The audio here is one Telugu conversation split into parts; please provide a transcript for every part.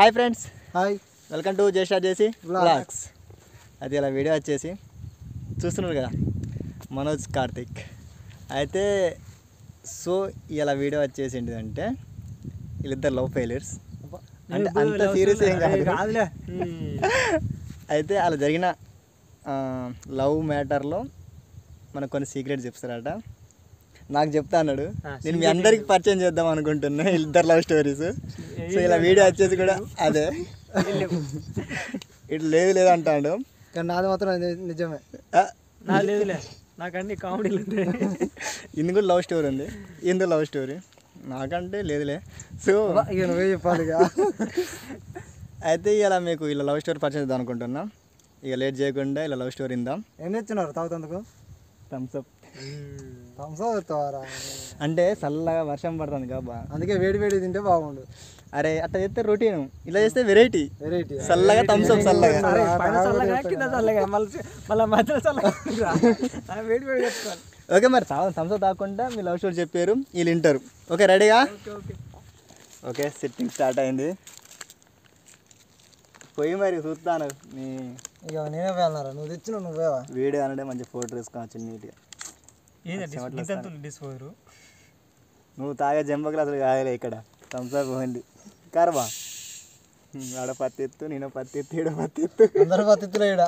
Hi friends hi welcome to జేషా JC Vlogs. Blogs అది ఇలా వీడియో వచ్చేసి చూస్తున్నారు కదా మనోజ్ కార్తిక్ అయితే సో ఇలా వీడియో వచ్చేసి ఏంటిదంటే వీళ్ళిద్దరు లవ్ ఫెయిలియర్స్ అంటే అంత సీరియస్ ఏం కాదు అయితే అలా జరిగిన లవ్ మ్యాటర్లో మనకు కొన్ని సీక్రెట్స్ చెప్తారట నాకు చెప్తా అన్నాడు నేను మీ అందరికి పరిచయం చేద్దాం అనుకుంటున్నా ఇద్దరు లవ్ స్టోరీస్ సో ఇలా వీడియో వచ్చేసి కూడా అదే ఇట్లా లేదు లేదు అంటాడు కానీ నాది మాత్రం ని- నిజమే ఆ, నా లేదులే నాకు అన్ని కామెడీలు ఉంటాయి ఇందు కూడా లవ్ స్టోరీ ఉంది ఇందు లవ్ స్టోరీ నాకంటే లేదులే సో ఇక నువ్వే చెప్పాలి ఇక అయితే ఇలా మీకు ఇలా లవ్ స్టోరీ పరిచయం చేద్దాం అనుకుంటున్నా ఇక లేట్ చేయకుండా ఇలా లవ్ స్టోరీ ఇందాం ఏం తెచ్చినారు తాగుతందుకు థమ్స్ అప్ థమ్సా తెస్తావారా అంటే చల్లగా వర్షం పడుతుంది కాబా అందుకే వేడి వేడి తింటే బాగుండు అరే అట్లా చేస్తే రొటీన్ ఇలా చేస్తే వెరైటీ వెరైటీ చల్లగా థమ్స్ అప్ చల్లగా అరే, పైన చల్లగా కింద చల్లగా మళ్ళీ మళ్ళీ మధ్యలో చల్లగా ఆ, వేడి వేడి చెప్పుకోవాలి ఓకే మరి థమ్స్ అప్ తాకుండా మీ లవ్ స్టోరీ చెప్పారు వీళ్ళు వింటారు ఓకే రెడీగా okay okay okay sitting start అయింది పోయి మరి చూస్తాను నీ ఇక నేనే వెళ్ళారా నువ్వు తెచ్చిన నువ్వేవా వీడియో అంటే మంచి ఫోటో తీసుకోవచ్చు నీట్గా ఏంటంటే ఇంత డిస్పోజరు నువ్వు తాగే జంబ గ్లాసులు కాయలే ఇక్కడ థమ్స్ అప్ పోయింది కరవా ఆడ పత్తి ఎత్తు నేను పత్తి ఎత్తు ఈడ పత్తి ఎత్తు అందరూ పత్తిత్తులు ఇక్కడ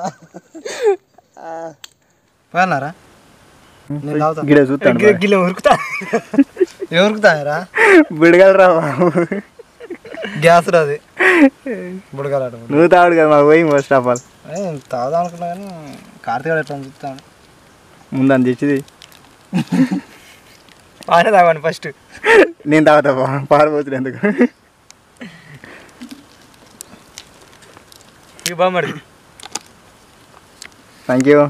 పోయన్నారా నేను తాగుతా గిడ చూస్తాను గిల్ల ఉరుకుతా ఎవరికి తాగారా బిడగలరా బాబు గ్యాస్ రాది బుడగలాట నువ్వు తాగుడు కదా మాకు పోయి ఫస్ట్ ఆఫ్ ఆల్ తాగుదాం అనుకున్నా కానీ కార్తీక ఎట్లా చూస్తాను ముందు అని తెచ్చిది బాగానే తాగండి ఫస్ట్ నేను తాగుతా బా పారిపోతుంది ఎందుకు ఇక బామ్మడి థ్యాంక్ యూ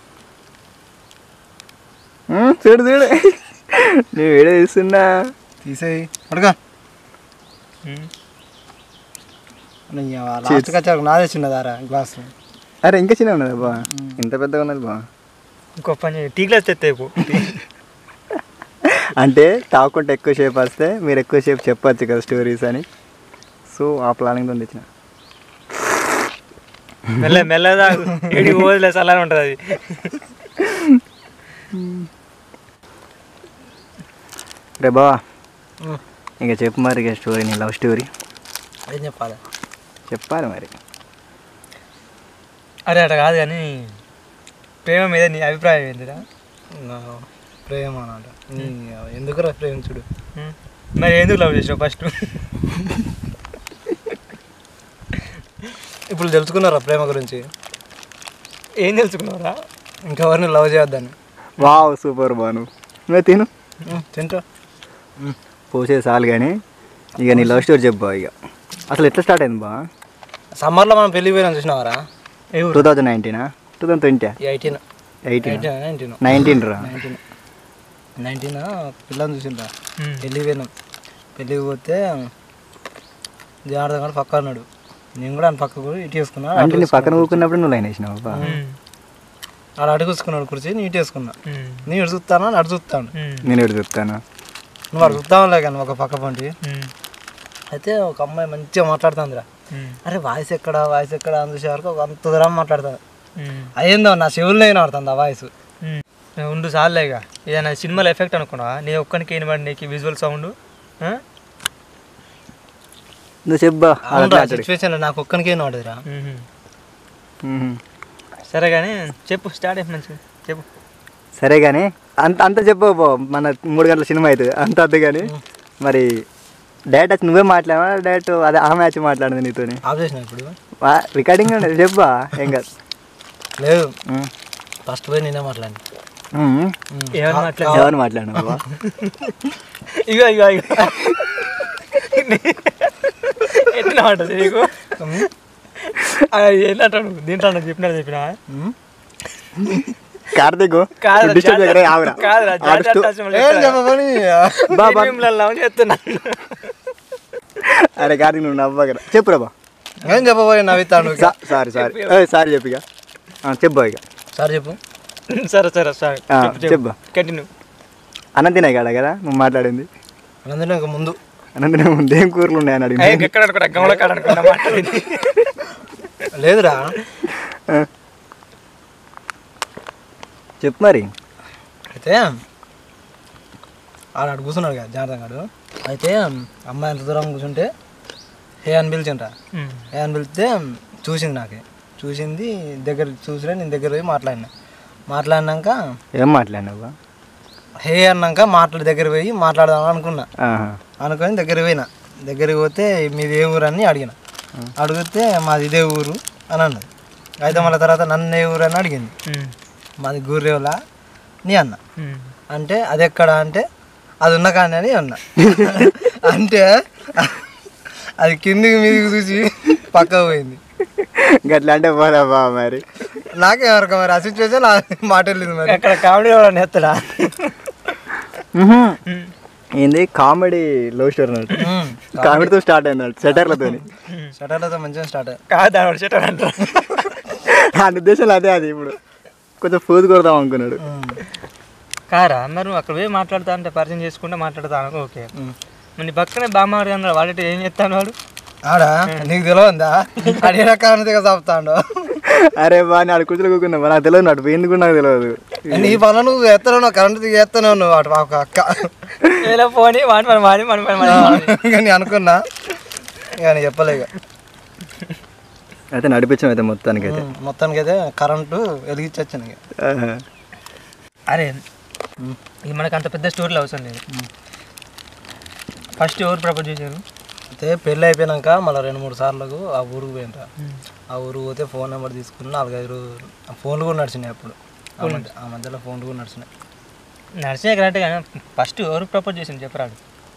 చూడు చూడు నేను వీడియో తీస్తున్నా తీసేయి అడుగా లాస్ట్కి వచ్చాక నాదే చిన్నదారా గ్లాస్ అరే ఇంకా చిన్న ఉన్నది బా ఇంత పెద్దగా ఉన్నది బా ఇంకో పని చేయి. టీ గ్లాస్ తెత్తేపు అంటే తాకుండా ఎక్కువ షేప్ వస్తే మీరు ఎక్కువ షేప్ చెప్పచ్చు కదా స్టోరీస్ అని సో ఆ ప్లానింగ్తో తెచ్చిన మెల్ల మెల్ల తాగు ఏడికి పోదులే చల్లని ఉంటుంది అది రే బావా ఇంకా చెప్పు మరి ఇక స్టోరీ నీ లవ్ స్టోరీ ఏం చెప్పాలి చెప్పాలి మరి అరే అట్లా కాదు కానీ ప్రేమ మీద నీ అభిప్రాయం ఏంటిరా నా ప్రేమ అన్నమాట నీ ఎందుకురా ప్రేమించుడు ఉం? మరి ఎందుకు లవ్ చేసావు ఫస్ట్ ఇప్పుడు తెలుసుకున్నారా ప్రేమ గురించి ఏం తెలుసుకున్నావురా ఇంకెవరిని లవ్ చేయొద్దని వావ్ సూపర్ బాను నువ్వు తిను ఉమ్, తింటా పోసే చాలు కానీ ఇక నీ లవ్ స్టోరీ చెప్పు ఇక అసలు ఎట్లా స్టార్ట్ అయింది బా సమ్మర్లో మనం పెళ్ళి పోయినా చూసినావారా టూ థౌజండ్ నైన్టీనా two thousand twenty eighteen eighteen eighteen nineteen nineteen రా నైన్టీన్ నైన్టీన్ పిల్లని చూసిండ్రా ఉం. పెళ్ళి పోయినాం పెళ్ళికి పోతే జనార్దన్ గారు పక్క అన్నాడు నేను కూడా ఆయన పక్క కూడా ఇటు వేసుకున్నా అంటే నీ పక్కన కూకున్నప్పుడు నువ్వు లైన్ వేసినావు బా ఉం. ఆడ అడుగు వేసుకున్నాడు కుర్చీ నీట్ వేసుకున్నా ఉం. నేను ఇటు చూస్తాను అటు చూస్తాను ఉం. నేను ఎటు చెప్తాను నువ్వు అటు చూస్తావులే కానీ ఒక పక్క పంటి ఉం. అయితే ఒక అమ్మాయి మంచిగా మాట్లాడుతుందిరా ఉం. అరే వాయిస్ ఎక్కడ వాయిస్ ఎక్కడ అని చూసే వరకు ఒక అంత దూరం మాట్లాడుతుంది ఉం. అయ్యిందో నా చెవుల్లో వినబడుతుంది ఆ వాయిస్ ఉం. ఉండు చాలేగా ఏదైనా సినిమాలో ఎఫెక్ట్ అనుకున్నావా నీ ఒక్కనికి ఏం పడి నీకు విజువల్ సౌండ్ నువ్వు చెప్పా సిచ్యువేషన్ నాకు ఒక్కనికే వినబడదురా సరే కానీ చెప్పు స్టార్ట్ అయ్యి మంచిగా చెప్పు సరే కానీ అంత అంత చెప్పు పో మన మూడు గంటల సినిమా అవుతుంది అంత వద్దు కానీ మరి డైరెక్ట్ వచ్చి నువ్వే మాట్లాడా డైరెక్ట్ అదే ఆ మ్యాచ్ మాట్లాడింది నీతోని ఆఫ్ చేసిన ఇప్పుడు రికార్డింగ్ ఉండదు చెప్పా ఏం కాదు లేదు ఉమ్. ఫస్ట్ పోయి నేనే మాట్లాడి ఉమ్. ఏమని మాట్లాడు ఎవరు మాట్లాడినావు ఇగో ఇగో ఇగో ఎట్లా ఉంటుంది నీకు ఏంటంటాడు దీంట్లో నాకు చెప్పినాడు చెప్పినా కార్తీక్ కాదురా, డిస్టర్బ్ జాతి- చేయకరా, ఆగురా. కాదురా, ఆడు జాతి stu- అట్టాచమలు ఏం చెప్తారా? చెప్పమని బా, బా. ఫిలింలలో అని చెప్తున్నాను అరే కార్తీక్ నువ్వు నవ్వగరా చెప్పురా బా ఏం చెప్పబోయి నవ్వుతాను సా- సారీ సారీ ఏ, సారీ చెప్పు ఇక ఆ, చెప్పు బా ఇక సార్ చెప్పు సరే సరే సరే ఆ, చెప్పు చెప్పు. కంటిన్యూ అన్నం తినే కాడ కదా నువ్వు మాట్లాడింది అందులో ఇంకా ముందు అనంతరం ముందు ఏం కూరలు ఉన్నాయని అడిగింది ఎక్కడ అనుకుంటా గమల కాడ అనుకుంటా మాట్లాడింది లేదురా చెప్పు మరి అయితే ఆడ కూర్చున్నాడు కదా జాగ్రత్త గారు అయితే అమ్మాయి ఎంత దూరం కూర్చుంటే హే అని పిలిచిండ్రా హే అని పిలిస్తే చూసింది నాకే చూసింది దగ్గర చూసినా నేను దగ్గర పోయి మాట్లాడినా మాట్లాడినాక ఏం మాట్లాడినావా హే అన్నాక మాట్లాడి దగ్గర పోయి మాట్లాడదాం అనుకున్నా ఆహా. అనుకొని దగ్గర పోయినా దగ్గరికి పోతే మీది ఏ ఊరు అని అడిగిన అడిగితే మాది ఇదే ఊరు అని అన్నది అయితే మళ్ళీ తర్వాత నన్ను ఏ ఊరు అని అడిగింది మాది గూర్రేవులా నీ అన్న అంటే అది ఎక్కడ అంటే అది ఉన్న కానీ అని అన్నా అంటే అది కిందికి మీదికి చూసి పక్కకు పోయింది గట్లా అంటే పోదా బా మరి నాకేమరక మరి ఆ సిచ్యువేషన్ మాట వెళ్ళింది మరి ఎక్కడ కామెడీ వాళ్ళని ఎత్తడా మ్హూ. ఏంది కామెడీ లవ్ స్టోరీ అన్నట్టు కామెడీతో స్టార్ట్ అయింది సెటర్లతో షటర్లతో మంచిగా స్టార్ట్ అయ్యి కాదు దాని చెట్టు అంటారు ఆ ఉద్దేశంలో అదే అది ఇప్పుడు కొంచెం ఫోజ్ కొడదాం అనుకున్నాడు కారా మరి నువ్వు అక్కడ పోయి మాట్లాడుతా అంటే పరిచయం చేసుకుంటే మాట్లాడతాను ఓకే మరి నీ పక్కనే బామ్మ అన్నారు వాడట ఏం చెప్తాను వాడు ఆడా నీకు తెలియదా అడిగిన కారణం చెప్తాడు అరే బా నేను ఆడ కూర్చొని కూకున్నా నాకు తెలియదు అటు పోయింది కూడా నాకు తెలియదు నీ పనులు నువ్వు ఎత్తను కరెంట్ దిగి ఎత్తనే ఉన్నావు అటు ఒక అక్క ఏదో పోనీ వాడి మన మాది మన పని మనం మాది. కానీ అనుకున్నా కానీ చెప్పలేక అయితే నడిపించాం అయితే మొత్తానికి అయితే మొత్తానికి అయితే కరెంటు వెలిగించొచ్చాను ఇక ఆహా. అరే ఇది మనకు అంత పెద్ద స్టోరీలు అవసరం లేదు ఫస్ట్ ఎవరు ప్రపోజ్ చేశారు అయితే పెళ్ళి అయిపోయినాక మళ్ళీ రెండు మూడు సార్లకు ఆ ఊరికి పోయినరా ఆ ఊరికి పోతే ఫోన్ నెంబర్ తీసుకుని నాలుగైదు రోజులు ఆ ఫోన్లు కూడా నడిచినాయి అప్పుడు ఆ మధ్య- ఆ మధ్యలో ఫోన్లు కూడా నడిచినాయి నడిచే కరెక్ట్ కానీ ఫస్ట్ ఎవరు ప్రపోజ్ చేసింది చెప్పరాడు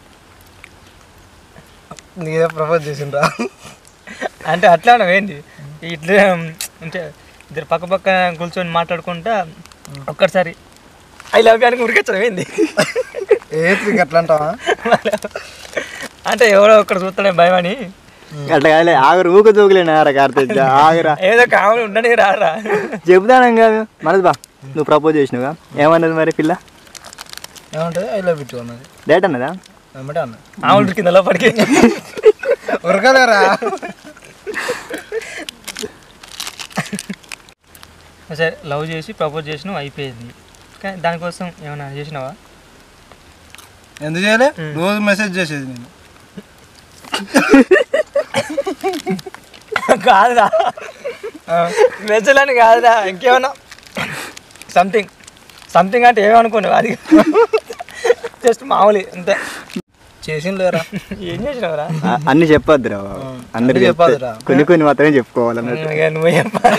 నీదే ప్రపోజ్ చేసిండ్రా అంటే అట్లా ఏంది ఇట్లా అంటే ఇద్దరు పక్క పక్క కూర్చొని మాట్లాడుకుంటా ఒక్కసారి ఐ లవ్ యూ అని ఉరికొచ్చడం ఏంది ఏ త్రీకి అట్లా అంటావా అంటే ఎవడో ఒక్కడ చూస్తాడే భయం అని అట్లా కాదులే ఆగరు ఊక జోకులేనా ఆరా కార్తీక్ ఆగరా ఏదో కావాలి ఉండని రారా చెబుతాను కాదు మనది బా నువ్వు ప్రపోజ్ చేసినావుగా ఏమన్నది మరి పిల్ల ఏమంటే ఐ లవ్ ఇట్ అన్నది డేట్ అన్నదా ఏమంటే అన్నది ఆవులు కింద లోపలికి ఉరకలేరా సరే లవ్ చేసి ప్రపోజ్ చేసినావు అయిపోయింది కానీ దానికోసం ఏమైనా చేసినావా ఎందుకు చేయలే రోజు మెసేజ్ చేసేది నేను కాదురా మెసేజ్ అని కాదురా ఇంకేమన్నా సంథింగ్ సంథింగ్ అంటే ఏమనుకున్నావు అది జస్ట్ మామూలు అంతే చేసింది లేరా ఏం చేసినావురా ఆ- అన్ని చెప్పొద్దురా బాబు. అందరికి చెప్తే చెప్పొద్దురా. కొన్ని కొన్ని మాత్రమే చెప్పుకోవాలన్నట్టు ఇక నువ్వు చెప్పాలి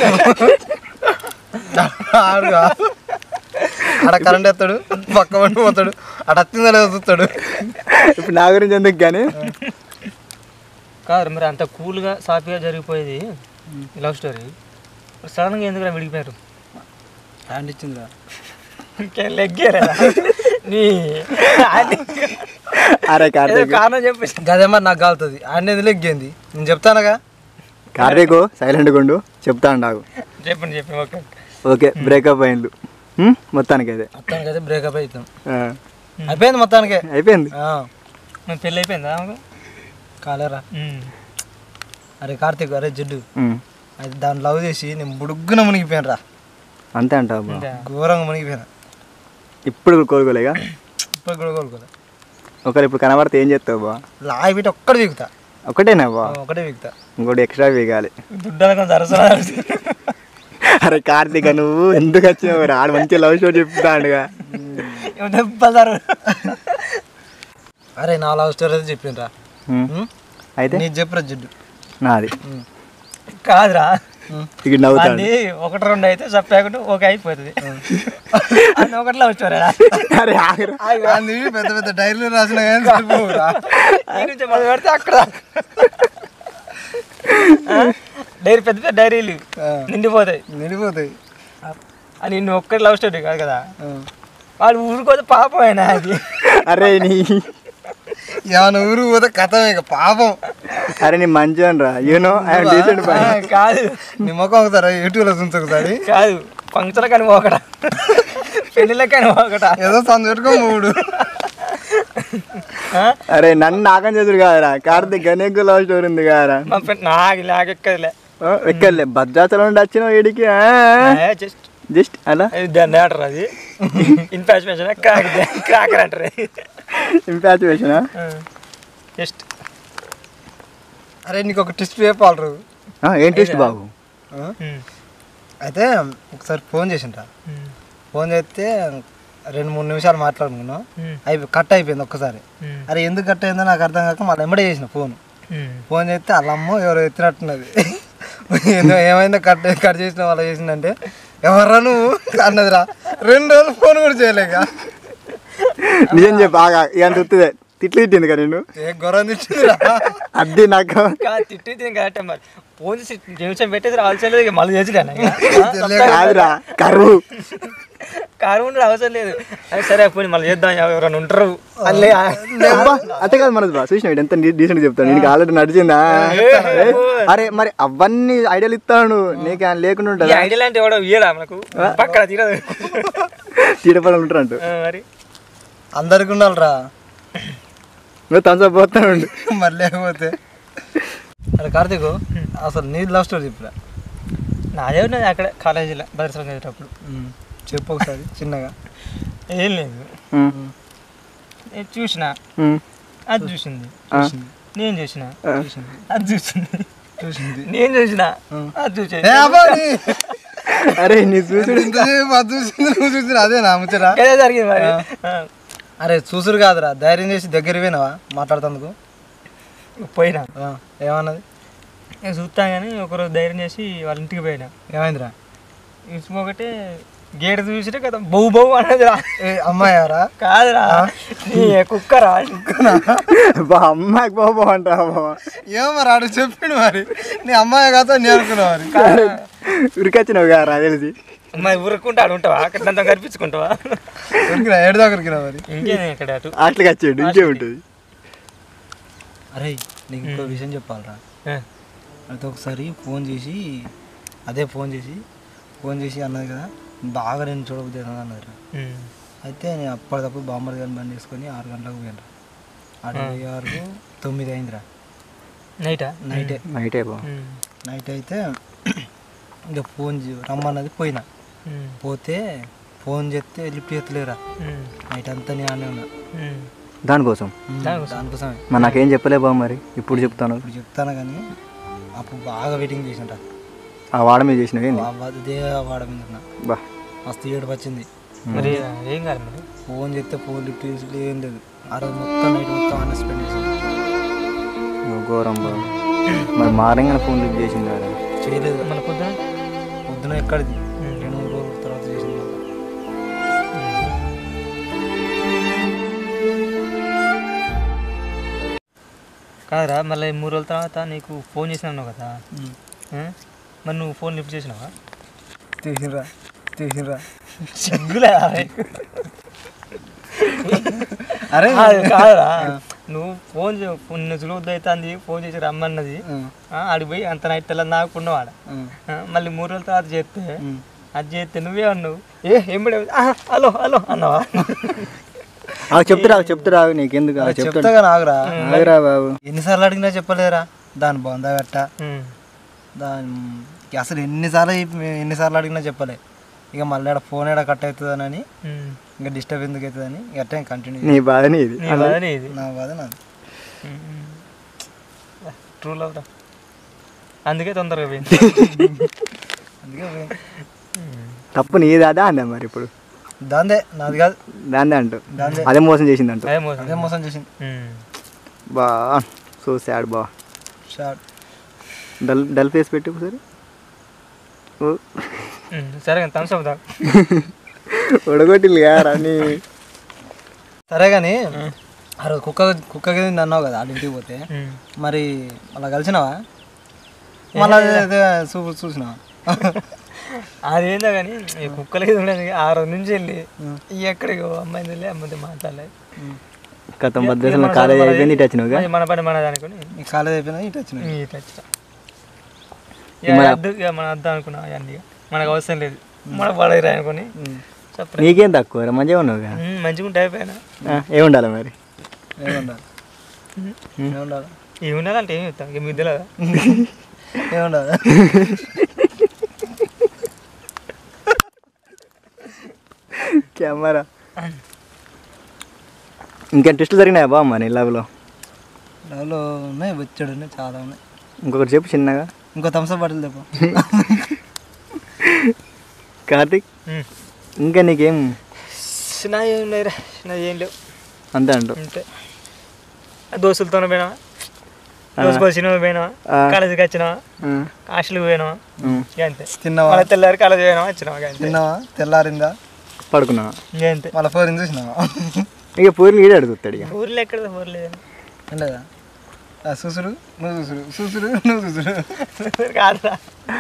ఆడుగా ఆడ కరెంట్ ఎత్తాడు పక్క వండి పోతాడు అటు వచ్చిందో లేదో చూస్తాడు ఇప్పుడు నా గురించి ఎందుకు కానీ కాదు మరి అంత కూల్గా సాఫీగా జరిగిపోయేది లవ్ స్టోరీ సడన్గా ఎందుకు విడిగిపోయారు హ్యాండ్ ఇచ్చిందిరా ఇంకేం లెగ్గారా నీ అది అరే ఏదో కార్తీక్ కారణం చెప్పేసి గదే మరి నాకు కాలుతుంది ఆయన ఎందుకు లెగ్గింది నేను చెప్తానగా కార్తీక్ సైలెంట్గా ఉండు చెప్తాను నాకు చెప్పండి చెప్పండి ఓకే ఓకే బ్రేకప్ అయిండు హ్మ్? మొత్తానికి అయితే మొత్తానికి అయితే బ్రేకప్ అవుతాం ఆ, అయిపోయింది మొత్తానికి అయిపోయింది ఆ, నువ్వు పెళ్ళి అయిపోయిందా ఆమెకు? కాలేరా ఉమ్. అరే కార్తీక్ అరే జిడ్డు ఉమ్. అయితే దాన్ని లవ్ చేసి నేను బుడుగ్గున మునిగిపోయాను రా అంతే అంటావు బా అంతే. ఘోరంగా మునిగిపోయినా ఇప్పుడు కూడా కోలుకోలేగా ఇప్పుడు కూడా కోలుకోలే ఒకరు ఇప్పుడు కనబడితే ఏం చేస్తావు బా లాగి పెట్టి ఒక్కడే వీగుతా ఒకటేనా బా ఒకటే వీగుతా ఇంకోటి ఎక్స్ట్రా వేగాలి దుడ్డలకు సరసరా అరే కార్తీక నువ్వు ఎందుకు వచ్చినావు రా ఆడు మంచి లవ్ షో చెప్తాడుగా దెబ్బతారు అరే నా లవ్ స్టోరీ అయితే చెప్పిండ్రా ఉమ్. అయితే నీకు చెప్పురా జిడ్డు నాది కాదురా ఇక్కడ నవ్వుతాడు అది ఒకటి రెండు అయితే చెప్పాకటి ఓకే అయిపోతుంది అది ఒకటిలో వచ్చారా అరే ఆగరు అది పెద్ద పెద్ద డైరీలు రాసిన కానీ సరిపోవురా ఈ నుంచి మొదలు పెడితే అక్కడ డైరీ పెద్ద పెద్ద డైరీలు ఆ. నిండిపోతాయి నిండిపోతాయి అని నిన్ను ఒక్కటి లవ్ స్టోరీ కాదు కదా ఆ. వాడు ఊరుకోతే పాపం అయినా అది అరే నీ ఏమైనా ఊరు పోతే కథమే ఇక పాపం అరే నీ మంచి రా యూనో ఐఎమ్ డీసెంట్ బాయ్ ఆ, కాదు నీ ముఖం ఒకసారి యూట్యూబ్లో చూసి ఒకసారి కాదు ఫంక్షన్ కానీ ఒకట పెళ్ళిళ్ళకి కానీ ఒకట ఏదో సందు పెట్టుకో మూడు ఆ? అరే నన్ను నాకం చేతుడు కాదరా కార్తీక్ గణేక్ లవ్ స్టోరీ ఉంది కాదరా మా ఫ్రెండ్ నాకు లాగెక్కదిలే ఆ, ఎక్కర్లే భద్రాచలం నుండి వచ్చినావు వీడికి జస్ట్ జస్ట్ అలా దాన్ని అంటారు అది ఇన్ఫాస్మేషన్ క్రాక్ క్రాకర్ అంటారు ఇంపాచువేషన్ జస్ట్ అరే నీకు ఒక టెస్ట్ చెప్పాలరు ఏం టేస్ట్ బాబు అయితే ఒకసారి ఫోన్ చేసిండ్రా ఫోన్ చేస్తే రెండు మూడు నిమిషాలు మాట్లాడుకున్నాం అయిపోయి కట్ అయిపోయింది ఒక్కసారి అరే ఎందుకు కట్ అయిందో నాకు అర్థం కాక మళ్ళీ ఎమ్మడే చేసిన ఫోన్ ఫోన్ చేస్తే వాళ్ళ అమ్మ ఎవరో ఎత్తినట్టున్నది ఏందో ఏమైందో కట్ కట్ చేసిన వాళ్ళు చేసిందంటే ఎవర్రా నువ్వు అన్నదిరా రెండు రోజులు ఫోన్ కూడా చేయలేక నిజం చెప్పు ఆగా ఇక తిట్టుదే తిట్లు తిట్టింది కదా నేను ఏ గొర్రెం తెచ్చిందిరా అద్దీ నాకు తిట్టి కరెక్టే మరి ఫోన్ చేసి నిమిషం పెట్టేది రావాల్సిన లేదు ఇక మళ్ళీ చేసిడాను కాదురా కరువు కారు ఉండదు అవసరం లేదు అది సరే పోయి మళ్ళీ చేద్దాం ఎవరైనా ఉంటారు అల్లే అబ్బా, అంతే కాదు మనది బా చూసిన ఎంత డీసెంట్ చెప్తాను నీకు ఆల్రెడీ నడిచిందా ఏ, అరే మరి అవన్నీ ఐడియాలు ఇస్తాను నీకు ఆయన లేకుండా ఈ ఉంటుందా ఐడియా లాంటి ఎవడో ఇయ్యరా మనకు పక్కన తీరదు చీడపడాలి ఉంటారంట ఆ, మరి అందరికి ఉండాలిరా నువ్వు తంసా పోతాను మరి లేకపోతే అరే కార్తీక్ అసలు నీ లవ్ స్టోరీ చెప్పురా నాదే ఉన్నది అక్కడ కాలేజీలో భద్రసం చదివేటప్పుడు చెప్పు ఒకసారి చిన్నగా ఏం లేదు నేను చూసిన అది చూసింది నేను చూసిన అది చూసింది చూసింది నేను చూసిన అది చూసింది ఏ అబ్బా నీ- అరే నీ చూసుడు ఇంతసేపు అది చూసింది నువ్వు చూసింది అదే నా ముచ్చరా అదే జరిగింది మరి ఆ. అరే చూసురు కాదురా ధైర్యం చేసి దగ్గర పోయినావా మాట్లాడుతందుకు పోయినా ఆ, ఏమన్నది నేను చూస్తాను కానీ ఒకరోజు ధైర్యం చేసి వాళ్ళ ఇంటికి పోయినా ఏమైందిరా ఒకటే గేట్ చూసినా కదా బౌ బౌ అన్నది రా ఏ అమ్మాయి ఎవరా కాదురా నీ కుక్కరా బా అమ్మాయికి బాబా అంటావా బాబా ఏమో మరి ఆడు చెప్పిండు మరి నీ అమ్మాయి కాదు నీ అనుకున్నావు మరి ఉరికొచ్చినావు కదా తెలిసి మరి ఊరుకుంటా ఆడు ఉంటావా అక్కడ కనిపించుకుంటావా దొరికినా ఏడు దగ్గరికి మరి ఇంకేం ఇక్కడ అటు అట్లకి వచ్చాడు ఇంకేముంటుంది అరే నీకు ఇంకో విషయం చెప్పాలరా ఆ. అయితే ఒకసారి ఫోన్ చేసి అదే ఫోన్ చేసి ఫోన్ చేసి అన్నది కదా బాగా నేను చూడబుద్ది అన్నది ఉమ్. అయితే నేను అప్పటికప్పుడు బాంబర్ గారిని బండి వేసుకొని ఆరు గంటలకు పోయినరా ఆరు ఆరు తొమ్మిది అయిందిరా నైటా నైటే నైటే బా ఉమ్. నైట్ అయితే ఇంకా ఫోన్ చే- రమ్మన్నది పోయినా ఉమ్. పోతే ఫోన్ చేస్తే లిఫ్ట్ చేస్తలేరా ఉమ్. నైట్ అంతా నేను ఆనే ఉన్నా ఉమ్. దానికోసం దానికోసం. దానికోసమే మరి నాకేం చెప్పలే బా మరి ఇప్పుడు చెప్తాను ఇప్పుడు చెప్తాను కానీ అప్పుడు బాగా వెయిటింగ్ చేసినట ఆ వాడ మీద చేసినవి ఏంది అదే వాడ మీద ఉన్నా బా మస్తు ఏడుపు వచ్చింది మరి ఏం కాదు మరి ఫోన్ చేస్తే ఫోన్ లిఫ్ట్ చేసి ఏం లేదు ఆ రోజు మొత్తం నైట్ మొత్తం ఆన స్పెండ్ చేసాను నువ్వు ఘోరం బా మరి మారంగా ఫోన్ లిఫ్ట్ చేసింది కదా చేయలేదు మన పొద్దున పొద్దున ఎక్కడిది రెండు మూడు రోజుల తర్వాత చేసింది మళ్ళీ. కాదురా మళ్ళీ మూడు రోజుల తర్వాత నీకు ఫోన్ చేసినాను కదా ఆ? మరి నువ్వు ఫోన్ లిఫ్ట్ చేసినావా తీసినరా తీసినరా సిగ్గులే అరే కాదు, కాదురా నువ్వు ఫోన్ చే నిన్ను చూడవద్దు అవుతుంది ఫోన్ చేసి రమ్మన్నది ఆ, ఆడికి పోయి అంత నైట్ తెల్ల నాకున్నవాడ మళ్ళీ మూడు రోజుల తర్వాత చేస్తే అది చేస్తే నువ్వే అన్నావు ఏ ఏమిడే హలో హలో అన్నావా ఆ చెప్తురా చెప్తురా నీకెందుకు ఆ చెప్తాడు చెప్తాగా నాకురా ఆగురా బాబు ఎన్నిసార్లు అడిగినా చెప్పలేరా దాని బాగుందా గట్ట ఉమ్. దాని అసలు ఎన్నిసార్లు చెప్పి- ఎన్నిసార్లు అడిగినా చెప్పలే ఇక మళ్ళీ ఆడ ఫోన్ ఏడ కట్ అవుతుందని ఉమ్. ఇంకా డిస్టర్బ్ ఎందుకు అవుతుందని గట్టే కంటిన్యూ నీ బాధని ఇది నీ బాధనే ఇది నా బాధ నాది ట్రూ లవ్ రా అందుకే తొందరగా పోయింది అందుకే పోయింది. తప్పు నీదాదా అందా మరి ఇప్పుడు దాందే నాది కాదు దాందే అంటూ దాందే అదే మోసం చేసింది అంటూ అదే మోసం అదే మోసం చేసింది ఉమ్. బా సో సాడ్ బా షార్ట్ డల్ డల్ ఫేస్ పెట్టు ఒకసారి ఓ ఉమ్. సరే కానీ థమ్స్ అప్ దా ఉడగొట్టిల్లు కారా నీ సరే కానీ ఆ రోజు కుక్క కుక్క కింద అన్నావు కదా వాళ్ళ ఇంటికి పోతే ఉమ్. మరి అలా కలిసినావా మళ్ళీ అదే చూ చూసినావా అదేందో కానీ ఈ కుక్కలకి ఉండదు ఆ రోజు నుంచి వెళ్ళి ఈ ఎక్కడికి అమ్మాయి వెళ్ళి అమ్మాయితో మాట్లాడలేదు గతం భద్రసంలో కాలేజ్ అయిపోయింది ఇటు వచ్చినావుగా మన పని మన దానికొని ఈ కాలేజ్ అయిపోయినా ఇటు వచ్చిన ఈ టచ్ ఇక వద్దు ఇక మనం వద్దాం అనుకున్నాం అవన్నీ ఇక. మనకు అవసరం లేదు మన పడేరా అనుకొని సపరేట్ నీకేం తక్కువ మంచిగా ఉన్నావుగా మంచిగా ఉంటే అయిపోయినా ఆ, ఏముండాలి మరి ఏముండాలి ఏముండాలి ఏమున్నదంటే ఏమి చెప్తాం ఇక మీకు తెలియదా ఏముండాలి కెమెరా ఇంకా టెస్టులు జరిగినాయా బా మరి లవ్లో డబ్బులు ఉన్నాయి బొచ్చాడు ఉన్నాయి చాలా ఉన్నాయి ఇంకొకటి చెప్పు చిన్నగా ఇంకో థమ్స్అప్ బాటిల్ చెప్పు కార్తిక్ ఇంకా నీకేం నా ఏం లేరా నా ఏం లేవు అంతే అంటూ అంతే దోస్తులతోనే పోయినావా దోస్తులు సినిమా పోయినావా ఆ. కాలేజీకి వచ్చినావా హాస్టల్కి పోయినావా ఇక అంతే తిన్నావా మళ్ళీ తెల్లారి కాలేజీ పోయినావా వచ్చినావా ఇక అంతే తిన్నావా తెల్లారిందా పడుకున్నా ఇక అంతే మళ్ళీ ఫోన్ చూసినావా ఇక పూర్లు ఈడే అడుగుతాడు ఇక ఊర్లో ఎక్కడ ఊర్లో లేదు లేదా ఆ చూసుడు నువ్వు చూసుడు చూసుడు నువ్వు చూసుడు కాదురా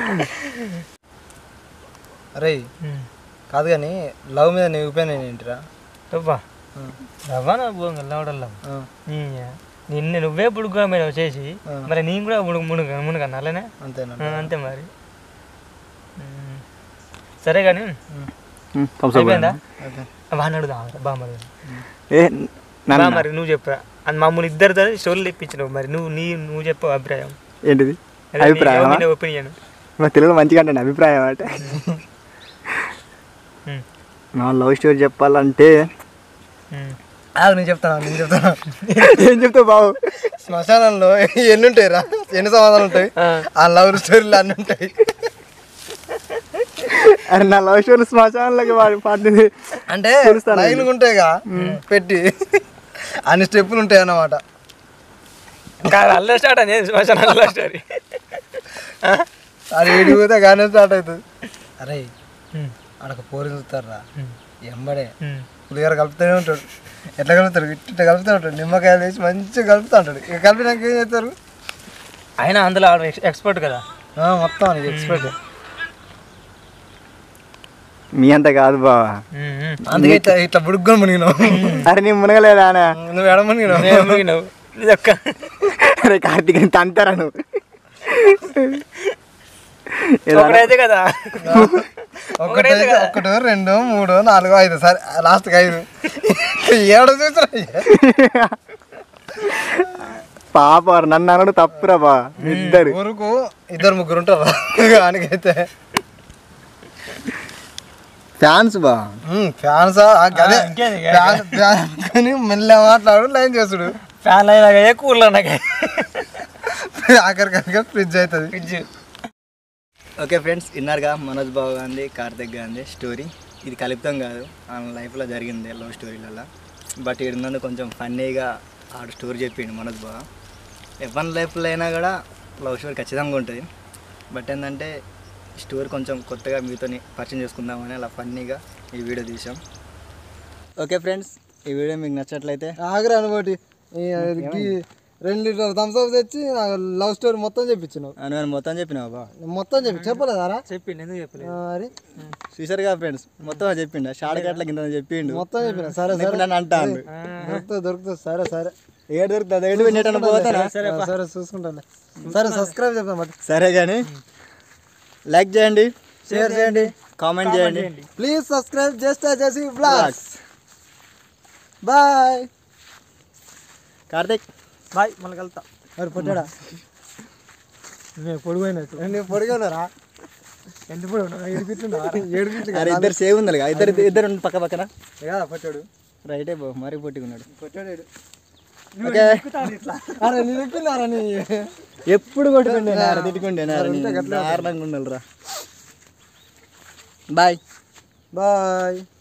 అరే కాదు కానీ లవ్ మీద నీ ఒపీనియన్ ఏంటిరా రవ్వా రవ్వా నా బోంగ లవడల్లా నిన్ను నువ్వే పుడుకోమైనావు చేసి ఆ. మరి నేను కూడా ముడుగు మునుగ మునుగన్నా అలానే అంతేనా ఆ, అంతే మరి ఉమ్. సరే కానీ thumbs up అయిపోయిందా ఓకే బాగా అడుగుదా బా మరి ఏ బా నన్ను మరి నువ్వు చెప్పరా అది మమ్మల్ని ఇద్దరితో స్టోరీలు ఇప్పించినావు మరి నువ్వు నీ నువ్వు చెప్పు అభిప్రాయం ఏంటిది అభిప్రాయం ఒపీనియన్ మా తెలుగులో మంచిగా అంటే అభిప్రాయం అంటే నా లవ్ స్టోరీ చెప్పాలంటే ఆగు నేను చెప్తాను నేను చెప్తాను ఏం చెప్తావు బాబు శ్మశానంలో ఎన్ని ఉంటాయి రా ఎన్ని సమాధానాలు ఉంటాయి ఆ లవ్ స్టోరీలు అన్ని ఉంటాయి అరే నా లవ్ స్టోరీ శ్మశానంలోకి వాడి పాటింది అంటే తెలుస్తాను. లైన్లు ఉంటాయిగా పెట్టి అన్ని స్టెప్పులు ఉంటాయి అన్నమాట కాదు అల్ల స్టార్ట్ అనేది శ్మశాన అల్ల స్టోరీ అది ఏడు పోతే గానే స్టార్ట్ అవుతుంది అరే ఆడక పోరి చూస్తారా ఎంబడే పులిగారు కలుపుతూనే ఉంటాడు ఎట్లా కలుపుతాడు ఇట్లా ఇట్లా కలుపుతూ ఉంటాడు నిమ్మకాయలు వేసి మంచిగా కలుపుతూ ఉంటాడు ఇక కలిపినాక ఏం చేస్తారు అయినా అందులో ఎక్స్పర్ట్ కదా ఆ, మొత్తం నీకు ఎక్స్పర్ట్ మీ అంత కాదు బావా అందుకే ఇట్లా ఇట్లా బుడుగ్గా మునిగినావు అరే నీ మునగలేదా అనే నువ్వు ఎడ మునిగినావు నువ్వు ఇదొక్క అరే కార్తీక్ తంతారా నువ్వు ఏదో అన- ఒకడైతే కదా ఒకటి ఒకటో రెండో మూడో నాలుగో ఐదు సరే లాస్ట్కి ఐదు ఏడు చూసారా పాప నన్ను అనడు తప్పురా బా ఇద్దరు ఊరుకు ఇద్దరు ముగ్గురు ఉంటారా ఆయనకైతే ఫ్యాన్స్ బా ఫ్యాన్స్ అదే ఇంకేంది ఇక? ఫ్యాన్ ఫ్యాన్ కానీ మెల్ల మాట్లాడు లైన్ చేసుడు ఫ్యాన్ అయినా కూల్ నాకు ఆఖరికి ఫ్రిడ్జ్ అవుతుంది ఫ్రిడ్జ్ ఓకే ఫ్రెండ్స్ విన్నారుగా మనోజ్ బాబు గాంధీ కార్తిక్ గాంధీ స్టోరీ ఇది కలుపుతాం కాదు ఆయన లైఫ్లో జరిగింది లవ్ స్టోరీలలో బట్ ఈడున్నందుకు కొంచెం ఫన్నీగా ఆడు స్టోరీ చెప్పిండు మనోజ్ బాబు ఎవరి లైఫ్లో అయినా కూడా లవ్ స్టోరీ ఖచ్చితంగా ఉంటుంది బట్ ఏంటంటే స్టోరీ కొంచెం కొత్తగా మీతోని పరిచయం చేసుకుందామని అలా ఫన్నీగా ఈ వీడియో తీసాం ఓకే ఫ్రెండ్స్ ఈ వీడియో మీకు నచ్చట్లయితే ఆగరా అనుకోటి రెండు లీటర్ థమ్స్ అప్ తెచ్చి నాకు లవ్ స్టోరీ మొత్తం చెప్పించినావు నేను మొత్తం చెప్పినావా బా నేను మొత్తం చెప్పి చెప్పలేదారా చెప్పిండు ఎందుకు చెప్పలేదు మరి చూసారుగా ఫ్రెండ్స్ మొత్తం చెప్పిండు షార్ట్ కట్ల కింద చెప్పిండు మొత్తం చెప్పిన సరే ఇప్పుడు సరే నన్ను అంటాను దొరుకుతుంది దొరుకుతుంది సరే సరే ఏడు దొరుకుతుంది ఏడు పెట్టేటప్పుడు పోతానా సరే సరే చూసుకుంటాను సరే సబ్స్క్రైబ్ చెప్తాం మరి సరే కానీ లైక్ చేయండి షేర్ చేయండి కామెంట్ చేయండి ప్లీజ్ సబ్స్క్రైబ్ జస్ట్ చేసి బ్లాగ్స్ బాయ్ కార్తిక్ బాయ్ మళ్ళీ కలుతా మరి పొట్టాడా నేను పొడిపోయినట్టు నేను పొడిగానరా ఎంత పొడి ఏడిపిస్తుందా ఏడు ఫీట్లు అరే ఇద్దరు సేవ్ ఉంది ఇద్దరు ఇద్దరు ఉండి పక్క పక్కన కదా పొట్టాడు రైటే బో మరీ పొట్టుకున్నాడు పొట్టాడు ఈడు. ఓకే అరే నేను ఎక్కినారా నీ ఎప్పుడు కొట్టుకుండే నార తిట్టుకుండే నార దారుణంగా ఉండాలిరా బాయ్ బాయ్